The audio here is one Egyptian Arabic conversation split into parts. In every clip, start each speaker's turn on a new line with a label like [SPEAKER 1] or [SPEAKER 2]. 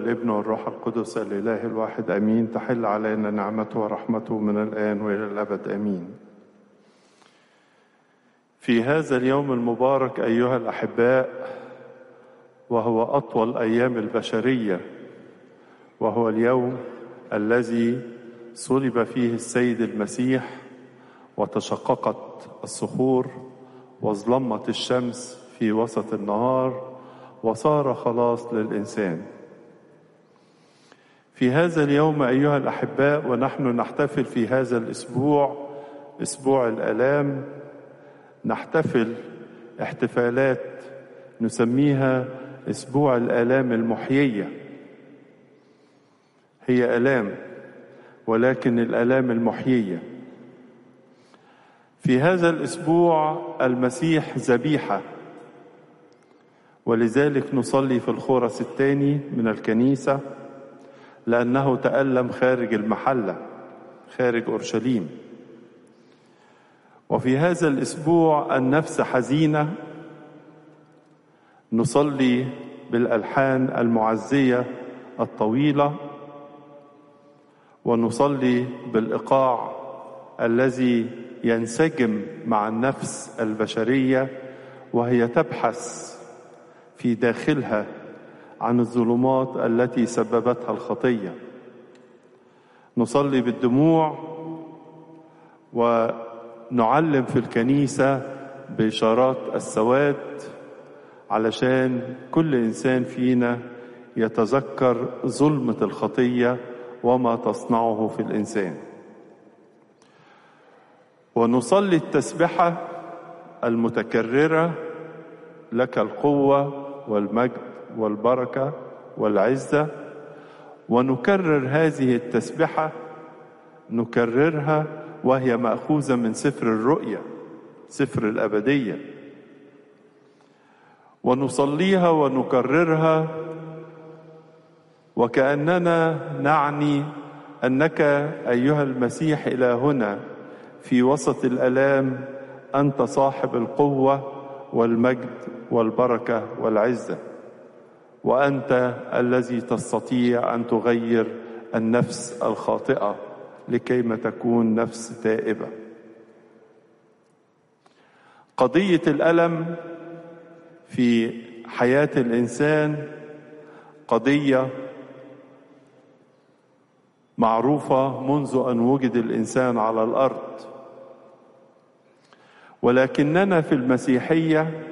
[SPEAKER 1] والابن والروح القدس الإله الواحد أمين تحل علينا نعمته ورحمته من الآن وإلى الأبد أمين في هذا اليوم المبارك أيها الأحباء وهو أطول أيام البشرية وهو اليوم الذي صلب فيه السيد المسيح وتشققت الصخور واظلمت الشمس في وسط النهار وصار خلاص للإنسان في هذا اليوم أيها الأحباء ونحن نحتفل في هذا الأسبوع أسبوع الآلام نحتفل احتفالات نسميها أسبوع الآلام المحيية هي آلام ولكن الآلام المحيية في هذا الأسبوع المسيح ذبيحة ولذلك نصلي في الخورس الثاني من الكنيسة لأنه تألم خارج المحلة خارج أورشليم وفي هذا الأسبوع النفس حزينة نصلي بالألحان المعزية الطويلة ونصلي بالإيقاع الذي ينسجم مع النفس البشرية وهي تبحث في داخلها عن الظلمات التي سببتها الخطيه نصلي بالدموع ونعلم في الكنيسه باشارات السواد علشان كل انسان فينا يتذكر ظلمه الخطيه وما تصنعه في الانسان ونصلي التسبحه المتكرره لك القوه والمجد والبركه والعزه ونكرر هذه التسبحه نكررها وهي ماخوذه من سفر الرؤيا سفر الابديه ونصليها ونكررها وكاننا نعني انك ايها المسيح الى هنا في وسط الالام انت صاحب القوه والمجد والبركه والعزه وانت الذي تستطيع ان تغير النفس الخاطئه لكيما تكون نفس تائبه قضيه الالم في حياه الانسان قضيه معروفه منذ ان وجد الانسان على الارض ولكننا في المسيحيه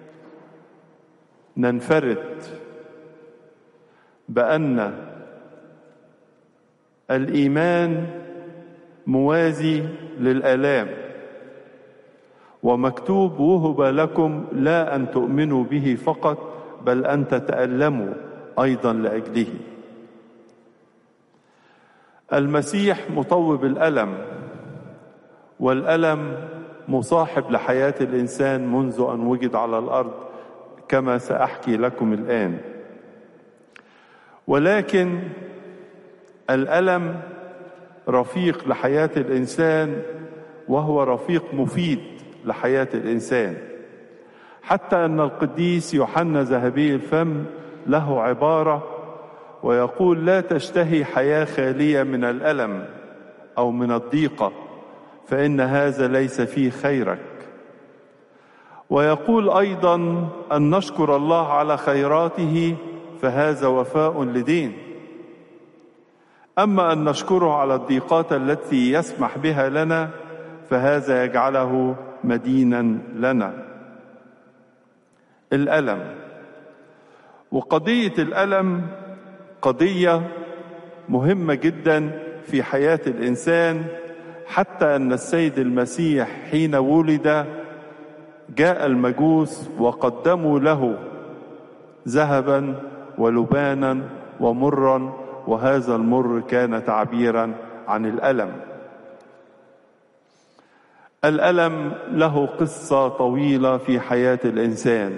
[SPEAKER 1] ننفرد بان الايمان موازي للالام ومكتوب وهب لكم لا ان تؤمنوا به فقط بل ان تتالموا ايضا لاجله المسيح مطوب الالم والالم مصاحب لحياه الانسان منذ ان وجد على الارض كما ساحكي لكم الان ولكن الالم رفيق لحياه الانسان وهو رفيق مفيد لحياه الانسان حتى ان القديس يوحنا ذهبي الفم له عباره ويقول لا تشتهي حياه خاليه من الالم او من الضيقه فان هذا ليس فيه خيرك ويقول ايضا ان نشكر الله على خيراته فهذا وفاء لدين اما ان نشكره على الضيقات التي يسمح بها لنا فهذا يجعله مدينا لنا الالم وقضيه الالم قضيه مهمه جدا في حياه الانسان حتى ان السيد المسيح حين ولد جاء المجوس وقدموا له ذهبا ولبانا ومرا وهذا المر كان تعبيرا عن الالم الالم له قصه طويله في حياه الانسان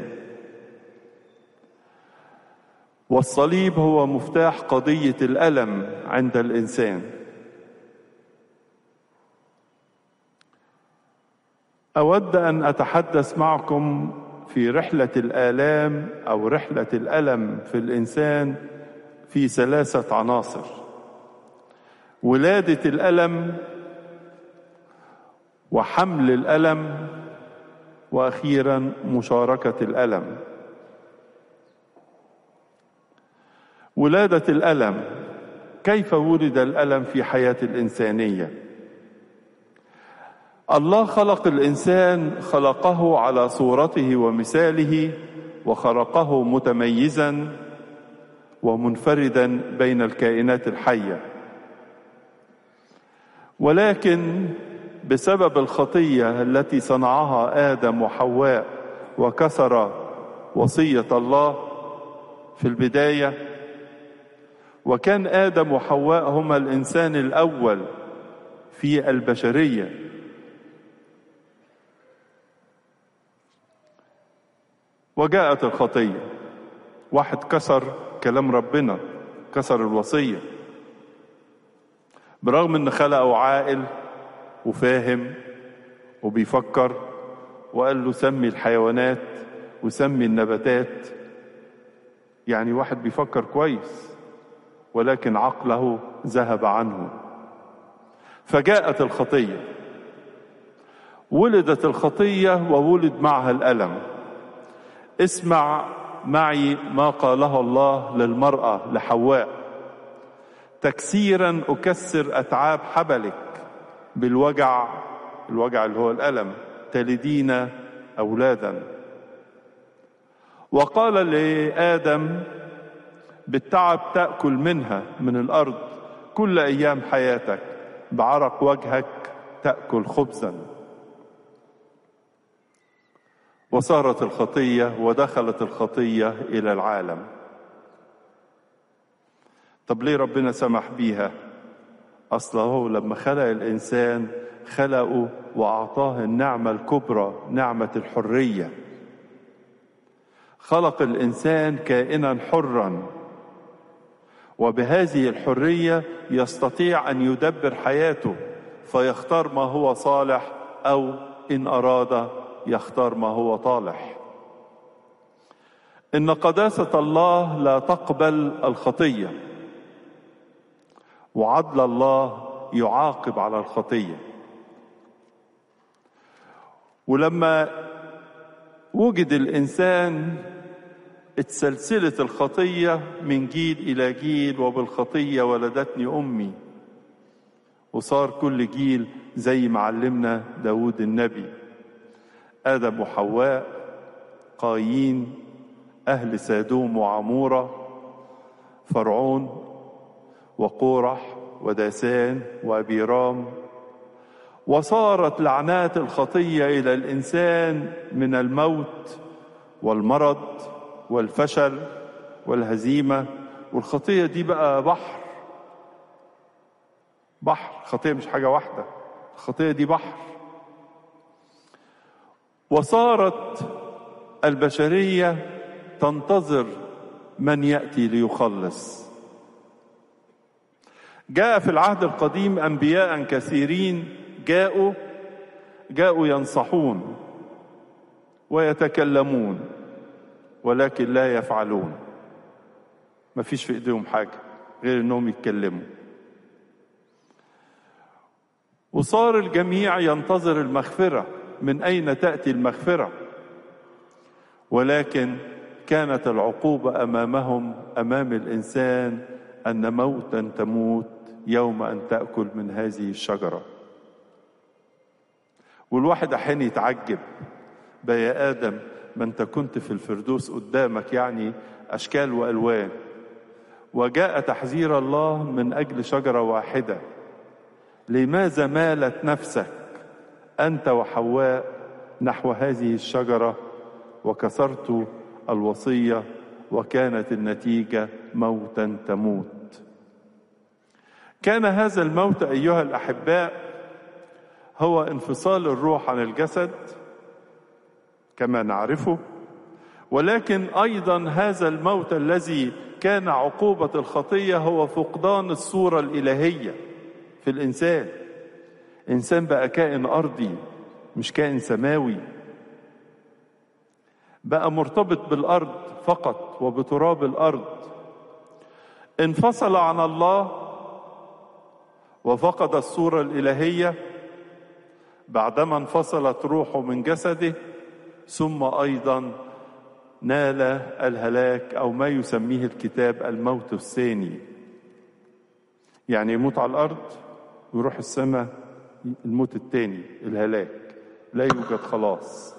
[SPEAKER 1] والصليب هو مفتاح قضيه الالم عند الانسان اود ان اتحدث معكم في رحله الالام او رحله الالم في الانسان في ثلاثة عناصر ولادة الألم وحمل الألم وأخيرا مشاركة الألم ولادة الألم كيف ولد الألم في حياة الإنسانية الله خلق الإنسان خلقه على صورته ومثاله وخلقه متميزا ومنفردا بين الكائنات الحيه ولكن بسبب الخطيه التي صنعها ادم وحواء وكسر وصيه الله في البدايه وكان ادم وحواء هما الانسان الاول في البشريه وجاءت الخطيه واحد كسر كلام ربنا كسر الوصيه برغم ان خلقه عاقل وفاهم وبيفكر وقال له سمي الحيوانات وسمي النباتات يعني واحد بيفكر كويس ولكن عقله ذهب عنه فجاءت الخطيه ولدت الخطيه وولد معها الالم اسمع معي ما قاله الله للمراه لحواء تكسيرا اكسر اتعاب حبلك بالوجع الوجع اللي هو الالم تلدين اولادا وقال لادم بالتعب تاكل منها من الارض كل ايام حياتك بعرق وجهك تاكل خبزا وصارت الخطيه ودخلت الخطيه الى العالم طب ليه ربنا سمح بيها اصل هو لما خلق الانسان خلقه واعطاه النعمه الكبرى نعمه الحريه خلق الانسان كائنا حرا وبهذه الحريه يستطيع ان يدبر حياته فيختار ما هو صالح او ان اراد يختار ما هو طالح ان قداسه الله لا تقبل الخطيه وعدل الله يعاقب على الخطيه ولما وجد الانسان اتسلسلت الخطيه من جيل الى جيل وبالخطيه ولدتني امي وصار كل جيل زي ما علمنا داود النبي ادم وحواء قايين اهل سادوم وعموره فرعون وقورح وداسان وابيرام وصارت لعنات الخطيه الى الانسان من الموت والمرض والفشل والهزيمه والخطيه دي بقى بحر بحر خطيه مش حاجه واحده الخطيه دي بحر وصارت البشريه تنتظر من ياتي ليخلص جاء في العهد القديم انبياء كثيرين جاءوا جاءوا ينصحون ويتكلمون ولكن لا يفعلون ما فيش في ايديهم حاجه غير انهم يتكلموا وصار الجميع ينتظر المغفره من اين تاتي المغفره ولكن كانت العقوبه امامهم امام الانسان ان موتا تموت يوم ان تاكل من هذه الشجره والواحد احيانا يتعجب بقى يا ادم ما انت كنت في الفردوس قدامك يعني اشكال والوان وجاء تحذير الله من اجل شجره واحده لماذا مالت نفسك انت وحواء نحو هذه الشجره وكسرت الوصيه وكانت النتيجه موتا تموت كان هذا الموت ايها الاحباء هو انفصال الروح عن الجسد كما نعرفه ولكن ايضا هذا الموت الذي كان عقوبه الخطيه هو فقدان الصوره الالهيه في الانسان انسان بقى كائن ارضي مش كائن سماوي بقى مرتبط بالارض فقط وبتراب الارض انفصل عن الله وفقد الصورة الإلهية بعدما انفصلت روحه من جسده ثم أيضا نال الهلاك أو ما يسميه الكتاب الموت الثاني يعني يموت على الأرض ويروح السماء الموت الثاني الهلاك لا يوجد خلاص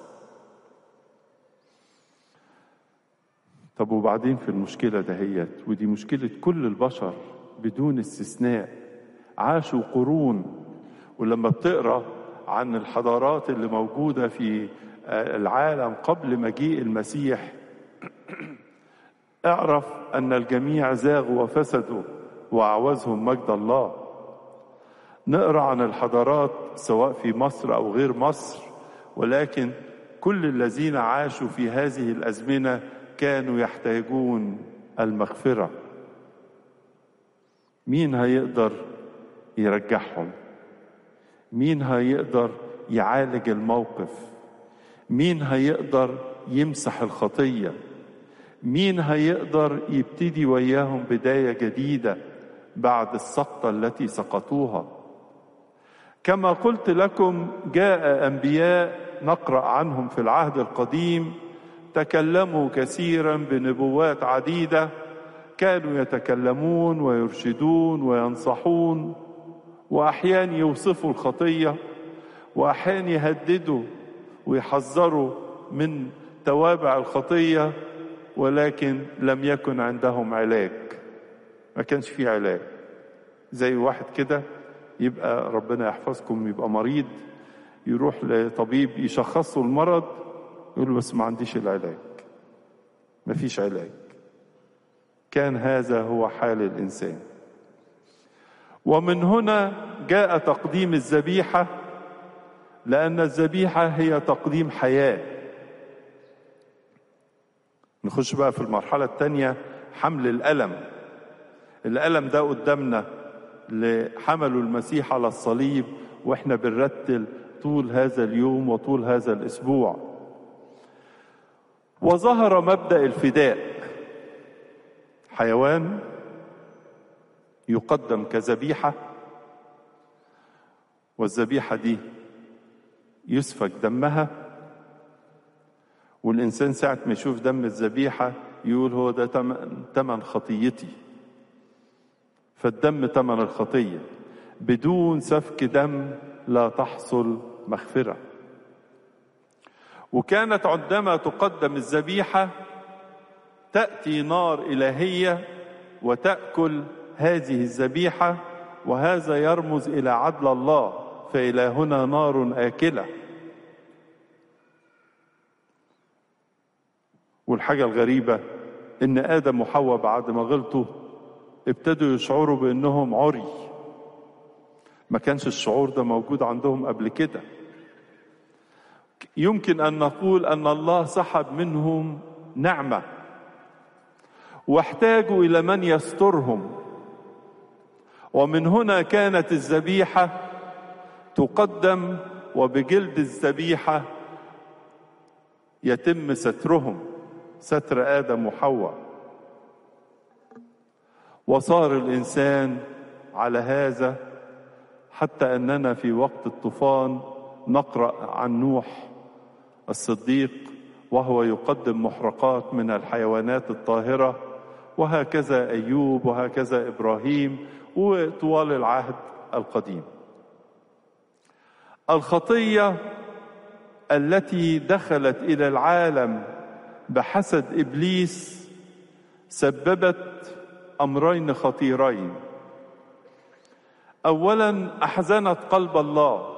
[SPEAKER 1] طب وبعدين في المشكلة دهيت ودي مشكلة كل البشر بدون استثناء عاشوا قرون ولما بتقرا عن الحضارات اللي موجودة في العالم قبل مجيء المسيح اعرف أن الجميع زاغوا وفسدوا وأعوزهم مجد الله نقرا عن الحضارات سواء في مصر أو غير مصر ولكن كل الذين عاشوا في هذه الأزمنة كانوا يحتاجون المغفرة مين هيقدر يرجعهم مين هيقدر يعالج الموقف مين هيقدر يمسح الخطيه مين هيقدر يبتدي وياهم بدايه جديده بعد السقطه التي سقطوها كما قلت لكم جاء انبياء نقرا عنهم في العهد القديم تكلموا كثيرا بنبوات عديده كانوا يتكلمون ويرشدون وينصحون واحيانا يوصفوا الخطيه واحيانا يهددوا ويحذروا من توابع الخطيه ولكن لم يكن عندهم علاج ما كانش في علاج زي واحد كده يبقى ربنا يحفظكم يبقى مريض يروح لطبيب يشخصه المرض يقول له بس ما عنديش العلاج ما فيش علاج كان هذا هو حال الانسان ومن هنا جاء تقديم الذبيحه لان الذبيحه هي تقديم حياه نخش بقى في المرحله الثانيه حمل الالم الالم ده قدامنا اللي حملوا المسيح على الصليب واحنا بنرتل طول هذا اليوم وطول هذا الاسبوع وظهر مبدا الفداء حيوان يقدم كذبيحه والذبيحه دي يسفك دمها والانسان ساعه ما يشوف دم الذبيحه يقول هو ده تمن خطيتي فالدم تمن الخطيه بدون سفك دم لا تحصل مغفره وكانت عندما تقدم الذبيحه تاتي نار الهيه وتاكل هذه الذبيحه وهذا يرمز الى عدل الله فالهنا نار اكله والحاجه الغريبه ان ادم وحواء بعد ما غلطوا ابتدوا يشعروا بانهم عري ما كانش الشعور ده موجود عندهم قبل كده يمكن ان نقول ان الله سحب منهم نعمه واحتاجوا الى من يسترهم ومن هنا كانت الذبيحه تقدم وبجلد الذبيحه يتم سترهم ستر ادم وحواء وصار الانسان على هذا حتى اننا في وقت الطوفان نقرا عن نوح الصديق وهو يقدم محرقات من الحيوانات الطاهره وهكذا ايوب وهكذا ابراهيم وطوال العهد القديم الخطيه التي دخلت الى العالم بحسد ابليس سببت امرين خطيرين اولا احزنت قلب الله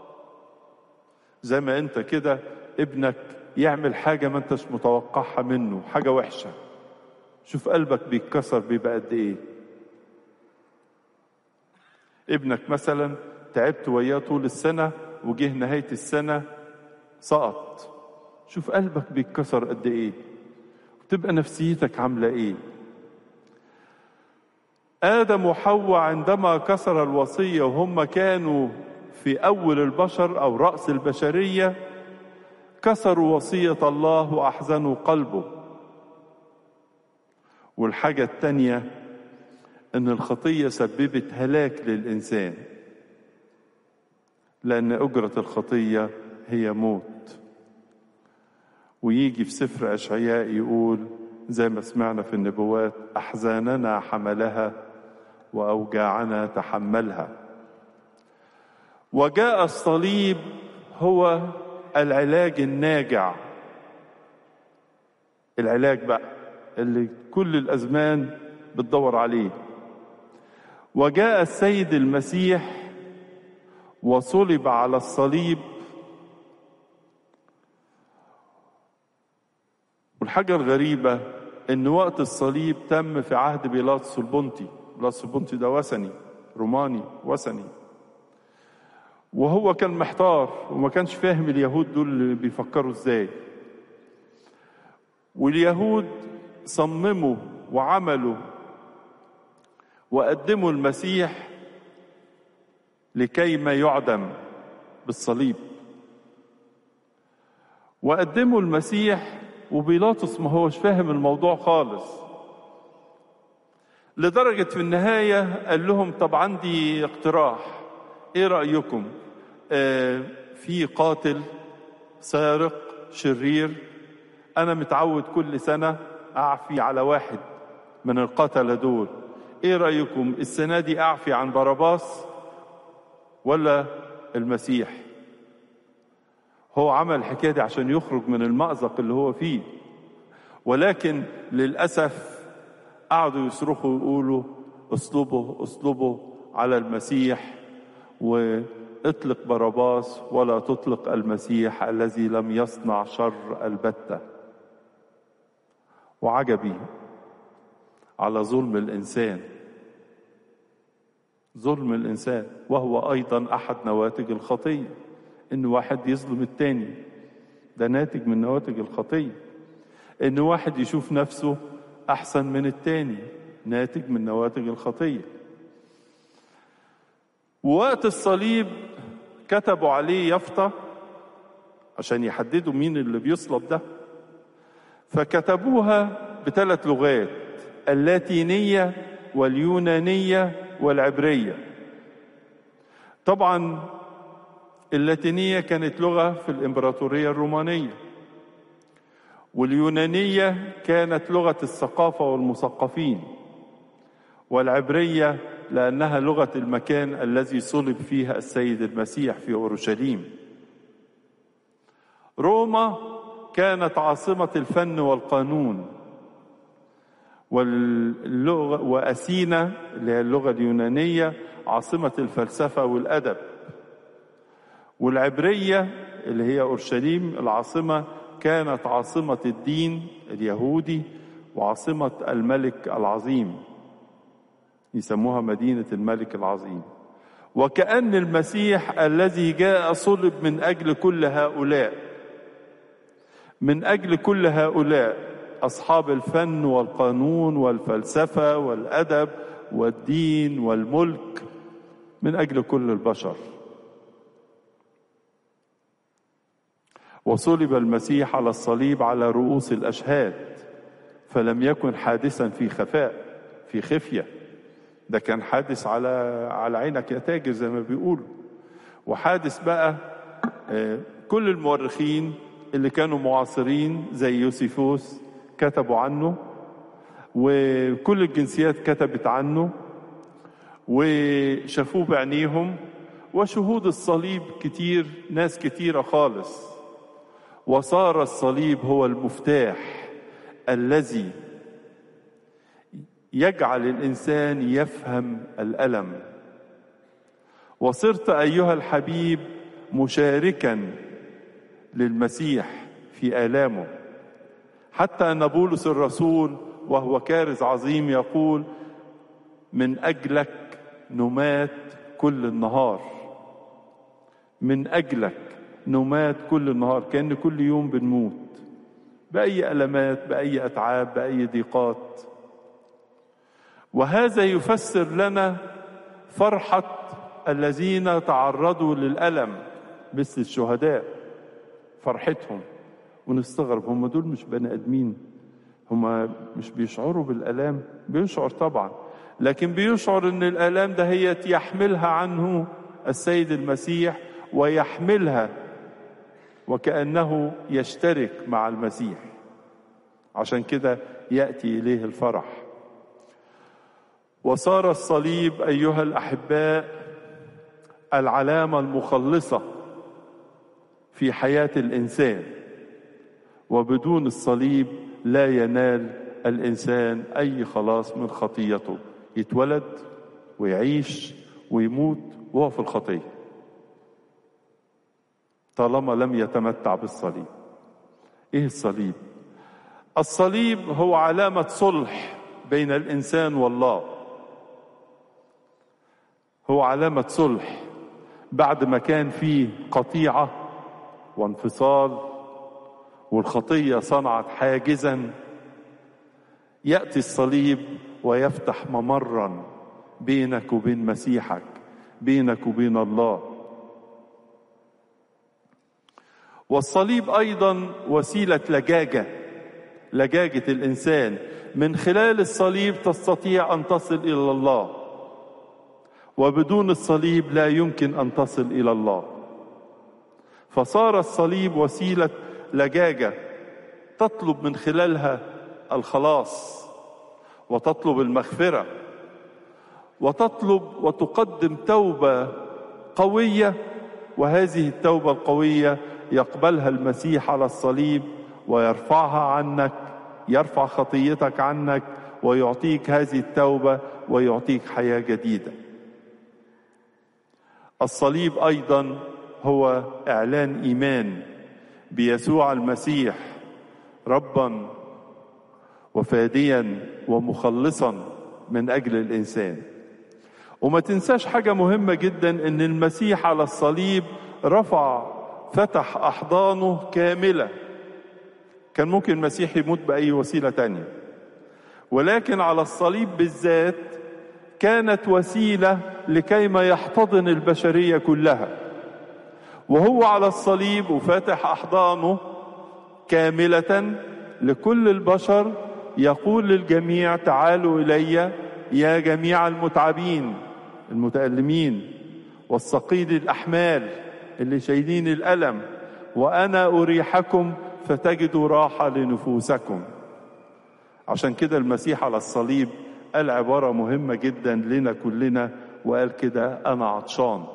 [SPEAKER 1] زي ما انت كده ابنك يعمل حاجه ما انتش متوقعها منه حاجه وحشه شوف قلبك بيتكسر بيبقى قد ايه ابنك مثلا تعبت وياه طول السنه وجه نهايه السنه سقط شوف قلبك بيتكسر قد ايه وتبقى نفسيتك عامله ايه ادم وحواء عندما كسر الوصيه وهم كانوا في اول البشر او راس البشريه كسروا وصيه الله واحزنوا قلبه والحاجه الثانيه ان الخطيه سببت هلاك للانسان لان اجره الخطيه هي موت ويجي في سفر اشعياء يقول زي ما سمعنا في النبوات احزاننا حملها واوجاعنا تحملها وجاء الصليب هو العلاج الناجع العلاج بقى اللي كل الازمان بتدور عليه وجاء السيد المسيح وصلب على الصليب والحاجة الغريبة إن وقت الصليب تم في عهد بيلاطس البنطي، بيلاطس البنطي ده وثني روماني وثني. وهو كان محتار وما كانش فاهم اليهود دول اللي بيفكروا ازاي. واليهود صمموا وعملوا وقدموا المسيح لكي ما يعدم بالصليب. وقدموا المسيح وبيلاطس ما هوش فاهم الموضوع خالص لدرجة في النهاية قال لهم طب عندي اقتراح ايه رأيكم آه في قاتل سارق شرير انا متعود كل سنة اعفي على واحد من القتلة دول ايه رأيكم السنة دي اعفي عن باراباس ولا المسيح هو عمل الحكايه دي عشان يخرج من المأزق اللي هو فيه ولكن للأسف قعدوا يصرخوا ويقولوا اصلبوا اصلبوا على المسيح واطلق باراباس ولا تطلق المسيح الذي لم يصنع شر البتة وعجبي على ظلم الإنسان ظلم الإنسان وهو أيضا أحد نواتج الخطية ان واحد يظلم التاني ده ناتج من نواتج الخطيه ان واحد يشوف نفسه احسن من التاني ناتج من نواتج الخطيه ووقت الصليب كتبوا عليه يافطه عشان يحددوا مين اللي بيصلب ده فكتبوها بثلاث لغات اللاتينيه واليونانيه والعبريه طبعا اللاتينية كانت لغة في الإمبراطورية الرومانية واليونانية كانت لغة الثقافة والمثقفين والعبرية لأنها لغة المكان الذي صلب فيها السيد المسيح في أورشليم روما كانت عاصمة الفن والقانون واللغة وأثينا اللي هي اللغة اليونانية عاصمة الفلسفة والأدب والعبرية اللي هي أورشليم العاصمة كانت عاصمة الدين اليهودي وعاصمة الملك العظيم يسموها مدينة الملك العظيم وكأن المسيح الذي جاء صلب من أجل كل هؤلاء من أجل كل هؤلاء أصحاب الفن والقانون والفلسفة والأدب والدين والملك من أجل كل البشر وصلب المسيح على الصليب على رؤوس الاشهاد فلم يكن حادثا في خفاء في خفيه ده كان حادث على على عينك يا تاجر زي ما بيقولوا وحادث بقى كل المؤرخين اللي كانوا معاصرين زي يوسيفوس كتبوا عنه وكل الجنسيات كتبت عنه وشافوه بعينيهم وشهود الصليب كتير ناس كتيره خالص وصار الصليب هو المفتاح الذي يجعل الانسان يفهم الالم وصرت ايها الحبيب مشاركا للمسيح في الامه حتى ان بولس الرسول وهو كارز عظيم يقول من اجلك نمات كل النهار من اجلك نمات كل النهار كأن كل يوم بنموت بأي ألمات بأي أتعاب بأي ضيقات وهذا يفسر لنا فرحة الذين تعرضوا للألم مثل الشهداء فرحتهم ونستغرب هم دول مش بني آدمين هم مش بيشعروا بالآلام بيشعر طبعا لكن بيشعر ان الالام دهيت يحملها عنه السيد المسيح ويحملها وكانه يشترك مع المسيح عشان كده ياتي اليه الفرح وصار الصليب ايها الاحباء العلامه المخلصه في حياه الانسان وبدون الصليب لا ينال الانسان اي خلاص من خطيته يتولد ويعيش ويموت وهو في الخطيه طالما لم يتمتع بالصليب ايه الصليب الصليب هو علامه صلح بين الانسان والله هو علامه صلح بعد ما كان فيه قطيعه وانفصال والخطيه صنعت حاجزا ياتي الصليب ويفتح ممرا بينك وبين مسيحك بينك وبين الله والصليب ايضا وسيله لجاجه لجاجه الانسان من خلال الصليب تستطيع ان تصل الى الله وبدون الصليب لا يمكن ان تصل الى الله فصار الصليب وسيله لجاجه تطلب من خلالها الخلاص وتطلب المغفره وتطلب وتقدم توبه قويه وهذه التوبه القويه يقبلها المسيح على الصليب ويرفعها عنك يرفع خطيتك عنك ويعطيك هذه التوبه ويعطيك حياه جديده الصليب ايضا هو اعلان ايمان بيسوع المسيح ربا وفاديا ومخلصا من اجل الانسان وما تنساش حاجه مهمه جدا ان المسيح على الصليب رفع فتح احضانه كامله كان ممكن المسيح يموت باي وسيله تانية ولكن على الصليب بالذات كانت وسيله لكيما يحتضن البشريه كلها وهو على الصليب وفاتح احضانه كامله لكل البشر يقول للجميع تعالوا الي يا جميع المتعبين المتألمين والثقيل الاحمال اللي شايلين الالم وانا اريحكم فتجدوا راحه لنفوسكم عشان كده المسيح على الصليب قال عباره مهمه جدا لنا كلنا وقال كده انا عطشان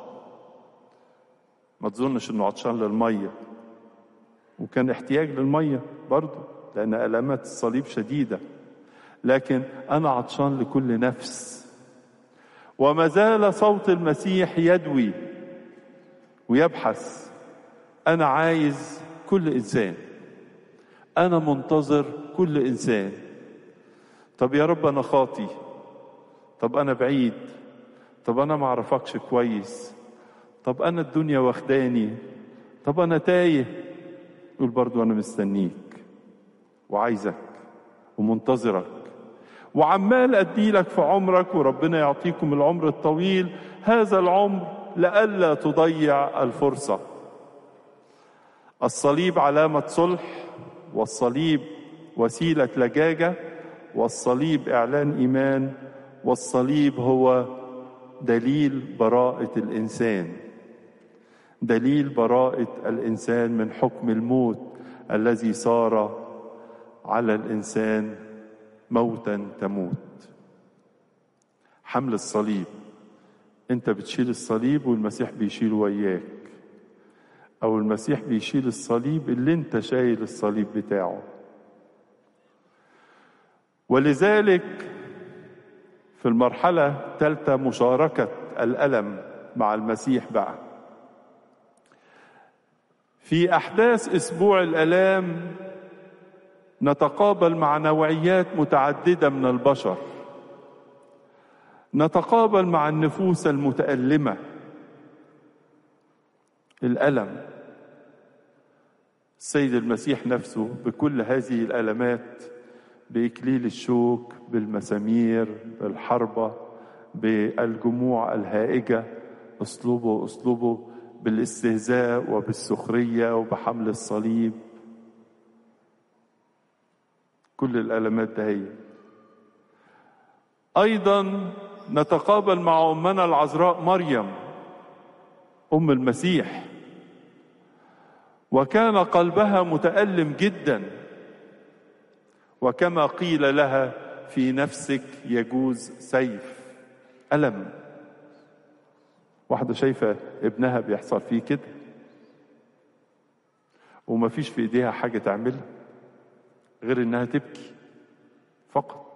[SPEAKER 1] ما تظنش انه عطشان للميه وكان احتياج للميه برضه لان الامات الصليب شديده لكن انا عطشان لكل نفس وما زال صوت المسيح يدوي ويبحث انا عايز كل انسان انا منتظر كل انسان طب يا رب انا خاطي طب انا بعيد طب انا ما اعرفكش كويس طب انا الدنيا واخداني طب انا تايه يقول برضو انا مستنيك وعايزك ومنتظرك وعمال اديلك في عمرك وربنا يعطيكم العمر الطويل هذا العمر لئلا تضيع الفرصه الصليب علامه صلح والصليب وسيله لجاجه والصليب اعلان ايمان والصليب هو دليل براءه الانسان دليل براءه الانسان من حكم الموت الذي صار على الانسان موتا تموت حمل الصليب انت بتشيل الصليب والمسيح بيشيله وياك او المسيح بيشيل الصليب اللي انت شايل الصليب بتاعه ولذلك في المرحله الثالثه مشاركه الالم مع المسيح بقى في احداث اسبوع الالام نتقابل مع نوعيات متعدده من البشر نتقابل مع النفوس المتالمه الالم السيد المسيح نفسه بكل هذه الالمات باكليل الشوك بالمسامير بالحربه بالجموع الهائجه اسلوبه اسلوبه بالاستهزاء وبالسخريه وبحمل الصليب كل الالمات ده هي ايضا نتقابل مع امنا العذراء مريم ام المسيح وكان قلبها متالم جدا وكما قيل لها في نفسك يجوز سيف الم واحده شايفه ابنها بيحصل فيه كده وما فيش في ايديها حاجه تعملها غير انها تبكي فقط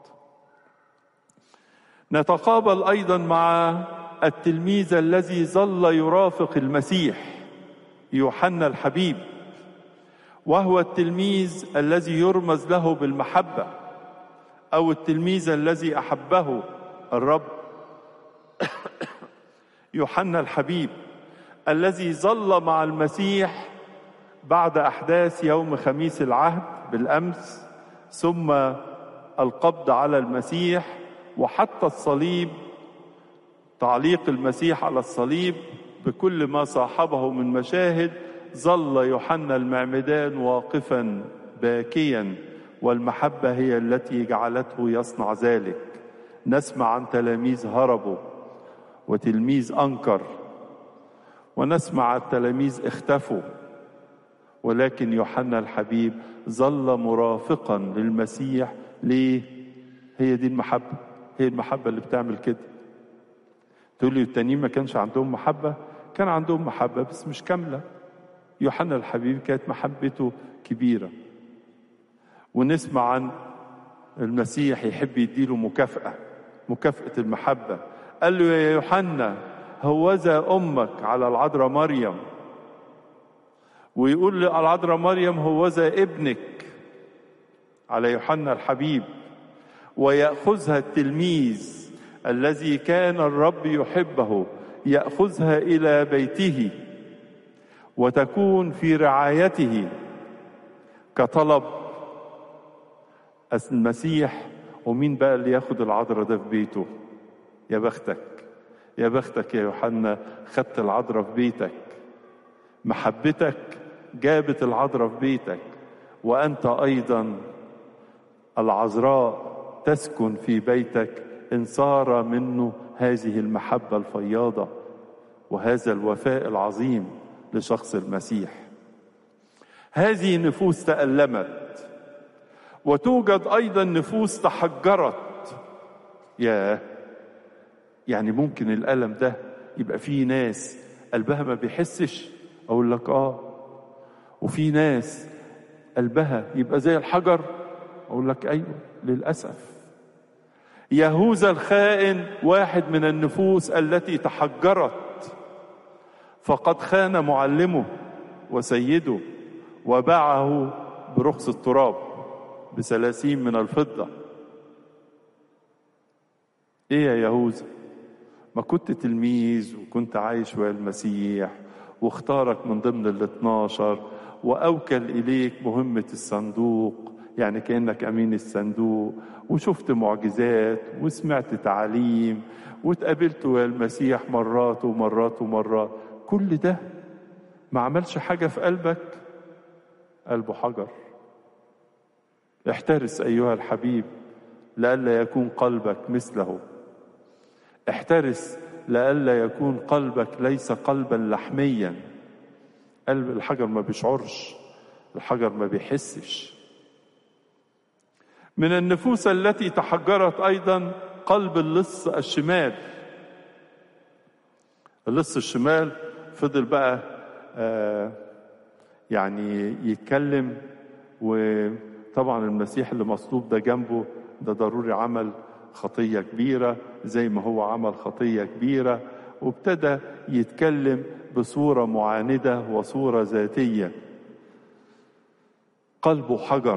[SPEAKER 1] نتقابل ايضا مع التلميذ الذي ظل يرافق المسيح يوحنا الحبيب وهو التلميذ الذي يرمز له بالمحبه او التلميذ الذي احبه الرب يوحنا الحبيب الذي ظل مع المسيح بعد احداث يوم خميس العهد بالامس ثم القبض على المسيح وحتى الصليب تعليق المسيح على الصليب بكل ما صاحبه من مشاهد ظل يوحنا المعمدان واقفا باكيا والمحبه هي التي جعلته يصنع ذلك نسمع عن تلاميذ هربوا وتلميذ انكر ونسمع عن تلاميذ اختفوا ولكن يوحنا الحبيب ظل مرافقا للمسيح ليه هي دي المحبه هي المحبه اللي بتعمل كده تقول لي التانيين ما كانش عندهم محبه كان عندهم محبه بس مش كامله يوحنا الحبيب كانت محبته كبيره ونسمع عن المسيح يحب يديله مكافاه مكافاه المحبه قال له يا يوحنا هوذا امك على العذراء مريم ويقول للعذراء مريم هوذا ابنك على يوحنا الحبيب ويأخذها التلميذ الذي كان الرب يحبه يأخذها إلى بيته وتكون في رعايته كطلب المسيح ومين بقى اللي ياخد العذراء ده في بيته يا بختك يا بختك يا يوحنا خدت العذراء في بيتك محبتك جابت العذراء في بيتك وانت ايضا العذراء تسكن في بيتك ان صار منه هذه المحبه الفياضه وهذا الوفاء العظيم لشخص المسيح هذه نفوس تألمت وتوجد ايضا نفوس تحجرت يا يعني ممكن الالم ده يبقى فيه ناس قلبها ما بيحسش اقول لك اه وفي ناس قلبها يبقى زي الحجر اقول لك ايوه للاسف يهوذا الخائن واحد من النفوس التي تحجرت فقد خان معلمه وسيده وباعه برخص التراب بثلاثين من الفضة ايه يا يهوذا ما كنت تلميذ وكنت عايش ويا المسيح واختارك من ضمن الاثناشر وأوكل إليك مهمة الصندوق يعني كأنك أمين الصندوق وشفت معجزات وسمعت تعاليم واتقابلت ويا المسيح مرات ومرات ومرات كل ده ما عملش حاجة في قلبك قلبه حجر احترس أيها الحبيب لئلا يكون قلبك مثله احترس لئلا يكون قلبك ليس قلبا لحميا قلب الحجر ما بيشعرش الحجر ما بيحسش من النفوس التي تحجرت ايضا قلب اللص الشمال اللص الشمال فضل بقى آه يعني يتكلم وطبعا المسيح اللي مصلوب ده جنبه ده ضروري عمل خطيه كبيره زي ما هو عمل خطيه كبيره وابتدى يتكلم بصوره معانده وصوره ذاتيه قلبه حجر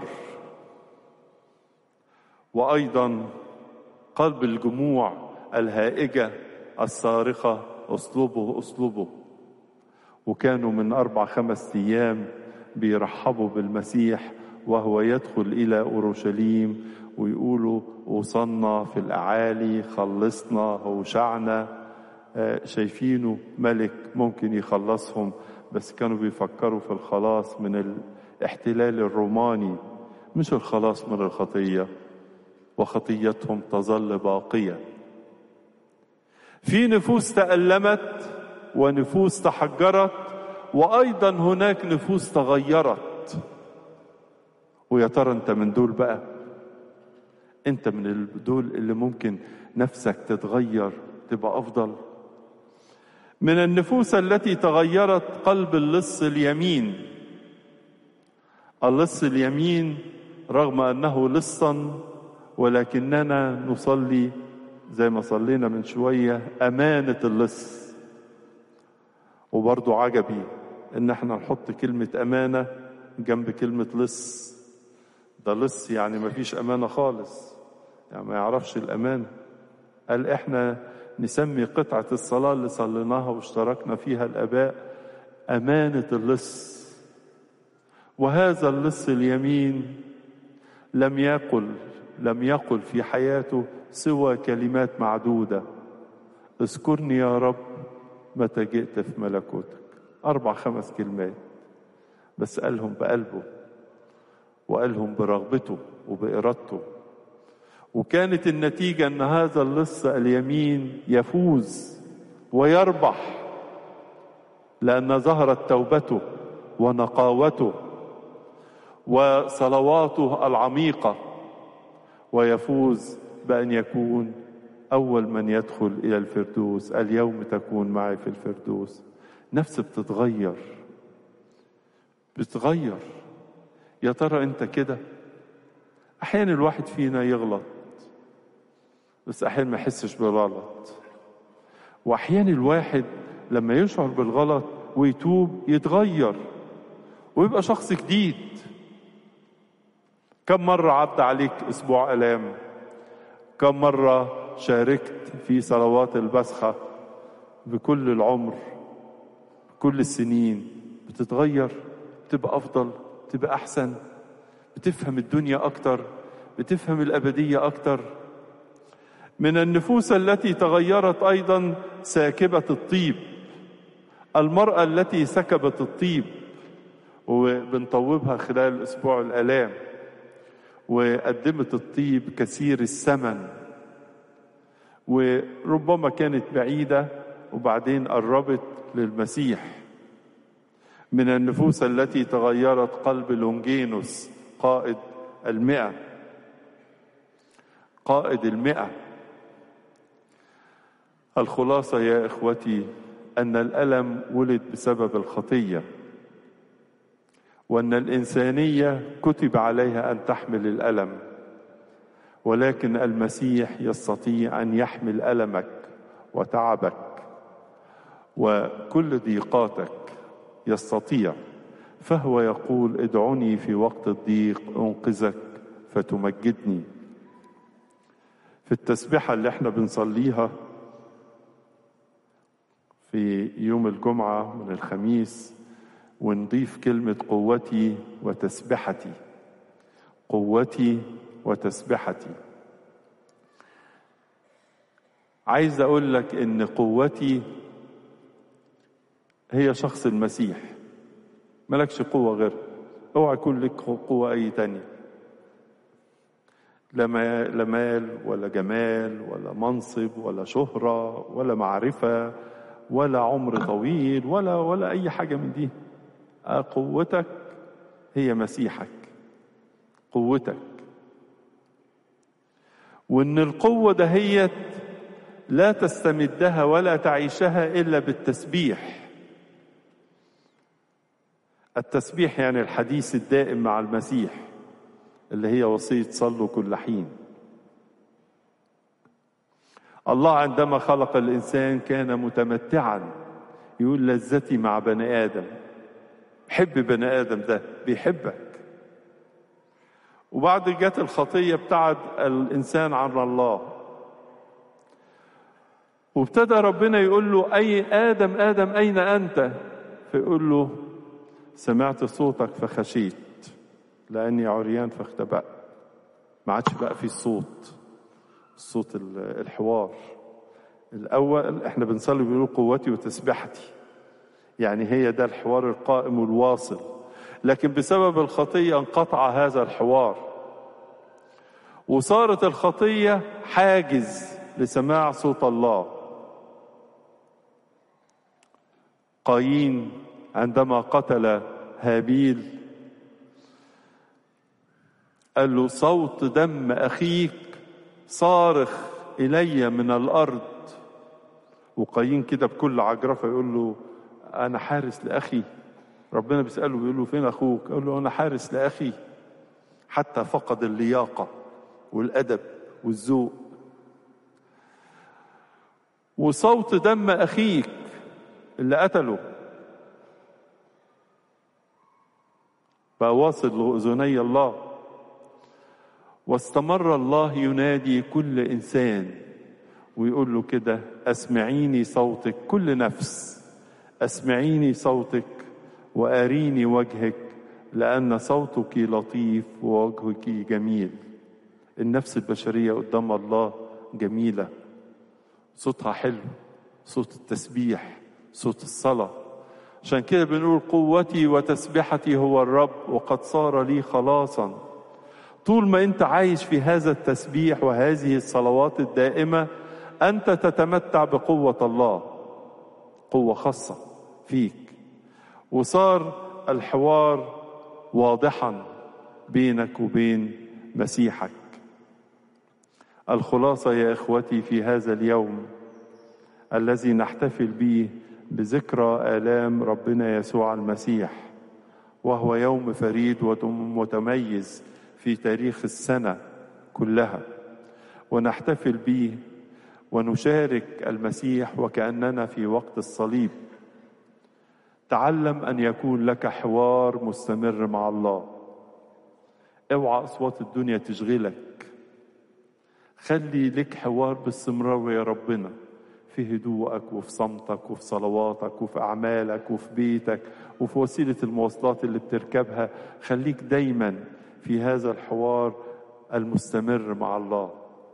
[SPEAKER 1] وايضا قلب الجموع الهائجه الصارخه اصلبه اصلبه وكانوا من اربع خمس ايام بيرحبوا بالمسيح وهو يدخل الى اورشليم ويقولوا وصلنا في الاعالي خلصنا هوشعنا شايفينه ملك ممكن يخلصهم بس كانوا بيفكروا في الخلاص من الاحتلال الروماني مش الخلاص من الخطيه وخطيتهم تظل باقيه في نفوس تألمت ونفوس تحجرت وايضا هناك نفوس تغيرت ويا ترى انت من دول بقى انت من دول اللي ممكن نفسك تتغير تبقى افضل من النفوس التي تغيرت قلب اللص اليمين اللص اليمين رغم انه لصا ولكننا نصلي زي ما صلينا من شويه امانه اللص وبرضو عجبي ان احنا نحط كلمه امانه جنب كلمه لص ده لص يعني ما فيش امانه خالص يعني ما يعرفش الامانه قال احنا نسمي قطعه الصلاه اللي صليناها واشتركنا فيها الاباء امانه اللص وهذا اللص اليمين لم يقل لم يقل في حياته سوى كلمات معدوده اذكرني يا رب متى جئت في ملكوتك اربع خمس كلمات بس قالهم بقلبه وقالهم برغبته وبإرادته وكانت النتيجة أن هذا اللص اليمين يفوز ويربح لأن ظهرت توبته ونقاوته وصلواته العميقة ويفوز بأن يكون أول من يدخل إلى الفردوس اليوم تكون معي في الفردوس نفس بتتغير بتتغير يا ترى انت كده احيانا الواحد فينا يغلط بس احيانا ما يحسش بالغلط واحيانا الواحد لما يشعر بالغلط ويتوب يتغير ويبقى شخص جديد كم مرة عدى عليك أسبوع ألام كم مرة شاركت في صلوات البسخة بكل العمر بكل السنين بتتغير بتبقى أفضل بتبقى أحسن بتفهم الدنيا أكتر بتفهم الأبدية أكتر من النفوس التي تغيرت أيضا ساكبة الطيب المرأة التي سكبت الطيب وبنطوبها خلال أسبوع الآلام وقدمت الطيب كثير الثمن وربما كانت بعيدة وبعدين قربت للمسيح من النفوس التي تغيرت قلب لونجينوس قائد المئة قائد المئة الخلاصة يا إخوتي أن الألم ولد بسبب الخطية وأن الإنسانية كتب عليها أن تحمل الألم ولكن المسيح يستطيع أن يحمل ألمك وتعبك وكل ضيقاتك يستطيع فهو يقول ادعوني في وقت الضيق انقذك فتمجدني في التسبيحه اللي احنا بنصليها في يوم الجمعه من الخميس ونضيف كلمه قوتي وتسبحتي قوتي وتسبحتي عايز اقول لك ان قوتي هي شخص المسيح ملكش قوة غير اوعى يكون لك قوة أي تانية لا مال ولا جمال ولا منصب ولا شهرة ولا معرفة ولا عمر طويل ولا ولا أي حاجة من دي قوتك هي مسيحك قوتك وإن القوة دهيت لا تستمدها ولا تعيشها إلا بالتسبيح التسبيح يعني الحديث الدائم مع المسيح اللي هي وصية صلوا كل حين الله عندما خلق الإنسان كان متمتعا يقول لذتي مع بني آدم حب بني آدم ده بيحبك وبعد جت الخطية ابتعد الإنسان عن الله وابتدى ربنا يقول له أي آدم آدم أين أنت فيقول له سمعت صوتك فخشيت لاني عريان فاختبأت ما عادش بقى في صوت الصوت الحوار الاول احنا بنصلي بنقول قوتي وتسبحتي يعني هي ده الحوار القائم والواصل لكن بسبب الخطيه انقطع هذا الحوار وصارت الخطيه حاجز لسماع صوت الله قايين عندما قتل هابيل قال له صوت دم اخيك صارخ الي من الارض وقايين كده بكل عجرفه يقول له انا حارس لاخي ربنا بيساله بيقول له فين اخوك يقول له انا حارس لاخي حتى فقد اللياقه والادب والذوق وصوت دم اخيك اللي قتله بقى واصل لاذني الله واستمر الله ينادي كل انسان ويقول له كده اسمعيني صوتك كل نفس اسمعيني صوتك واريني وجهك لان صوتك لطيف ووجهك جميل النفس البشريه قدام الله جميله صوتها حلو صوت التسبيح صوت الصلاه عشان كده بنقول قوتي وتسبحتي هو الرب وقد صار لي خلاصا طول ما انت عايش في هذا التسبيح وهذه الصلوات الدائمه انت تتمتع بقوه الله قوه خاصه فيك وصار الحوار واضحا بينك وبين مسيحك الخلاصه يا اخوتي في هذا اليوم الذي نحتفل به بذكرى الام ربنا يسوع المسيح وهو يوم فريد ومتميز في تاريخ السنه كلها ونحتفل به ونشارك المسيح وكاننا في وقت الصليب تعلم ان يكون لك حوار مستمر مع الله اوعى اصوات الدنيا تشغلك خلي لك حوار باستمرار يا ربنا في هدوءك وفي صمتك وفي صلواتك وفي اعمالك وفي بيتك وفي وسيله المواصلات اللي بتركبها خليك دايما في هذا الحوار المستمر مع الله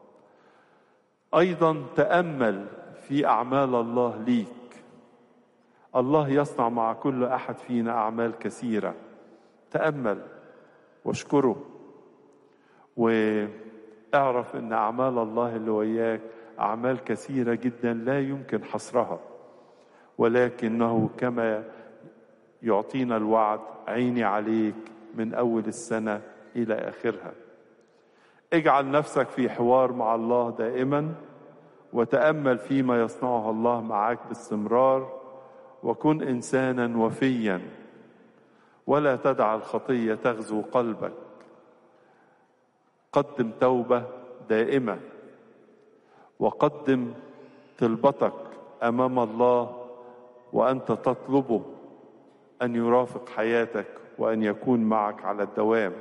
[SPEAKER 1] ايضا تامل في اعمال الله ليك الله يصنع مع كل احد فينا اعمال كثيره تامل واشكره واعرف ان اعمال الله اللي وياك اعمال كثيره جدا لا يمكن حصرها ولكنه كما يعطينا الوعد عيني عليك من اول السنه الى اخرها اجعل نفسك في حوار مع الله دائما وتامل فيما يصنعه الله معك باستمرار وكن انسانا وفيا ولا تدع الخطيه تغزو قلبك قدم توبه دائمه وقدم طلبتك امام الله وانت تطلبه ان يرافق حياتك وان يكون معك على الدوام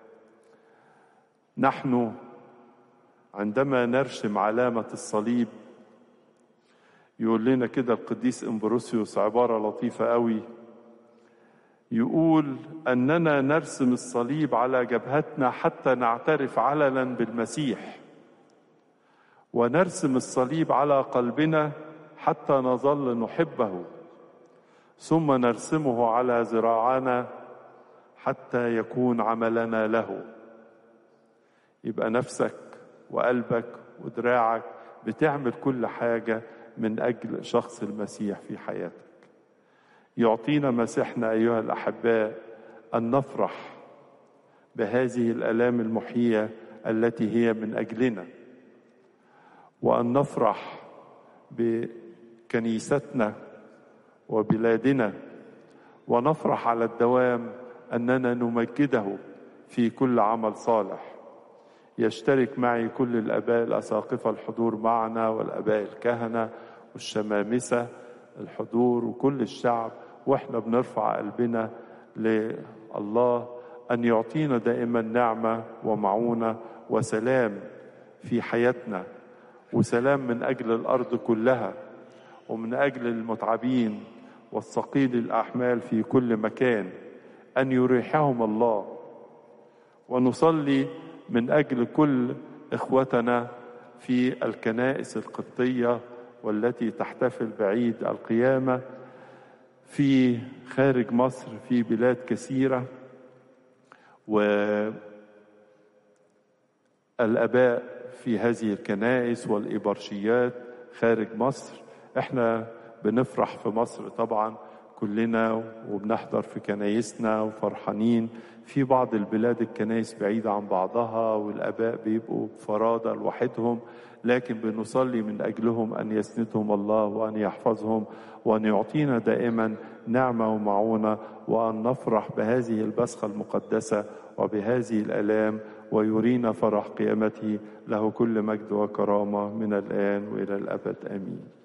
[SPEAKER 1] نحن عندما نرسم علامه الصليب يقول لنا كده القديس امبروسيوس عباره لطيفه قوي يقول اننا نرسم الصليب على جبهتنا حتى نعترف علنا بالمسيح ونرسم الصليب على قلبنا حتى نظل نحبه ثم نرسمه على ذراعنا حتى يكون عملنا له يبقى نفسك وقلبك ودراعك بتعمل كل حاجه من اجل شخص المسيح في حياتك يعطينا مسيحنا ايها الاحباء ان نفرح بهذه الالام المحييه التي هي من اجلنا وان نفرح بكنيستنا وبلادنا ونفرح على الدوام اننا نمجده في كل عمل صالح يشترك معي كل الاباء الاساقفه الحضور معنا والاباء الكهنه والشمامسه الحضور وكل الشعب واحنا بنرفع قلبنا لله ان يعطينا دائما نعمه ومعونه وسلام في حياتنا وسلام من اجل الارض كلها ومن اجل المتعبين والثقيل الاحمال في كل مكان ان يريحهم الله ونصلي من اجل كل اخوتنا في الكنائس القبطيه والتي تحتفل بعيد القيامه في خارج مصر في بلاد كثيره و الآباء في هذه الكنائس والإبرشيات خارج مصر احنا بنفرح في مصر طبعا كلنا وبنحضر في كنايسنا وفرحانين في بعض البلاد الكنائس بعيدة عن بعضها والآباء بيبقوا فرادى لوحدهم لكن بنصلي من أجلهم أن يسندهم الله وأن يحفظهم وأن يعطينا دائما نعمة ومعونة وأن نفرح بهذه البسخة المقدسة وبهذه الآلام ويرينا فرح قيامته له كل مجد وكرامة من الآن وإلى الأبد آمين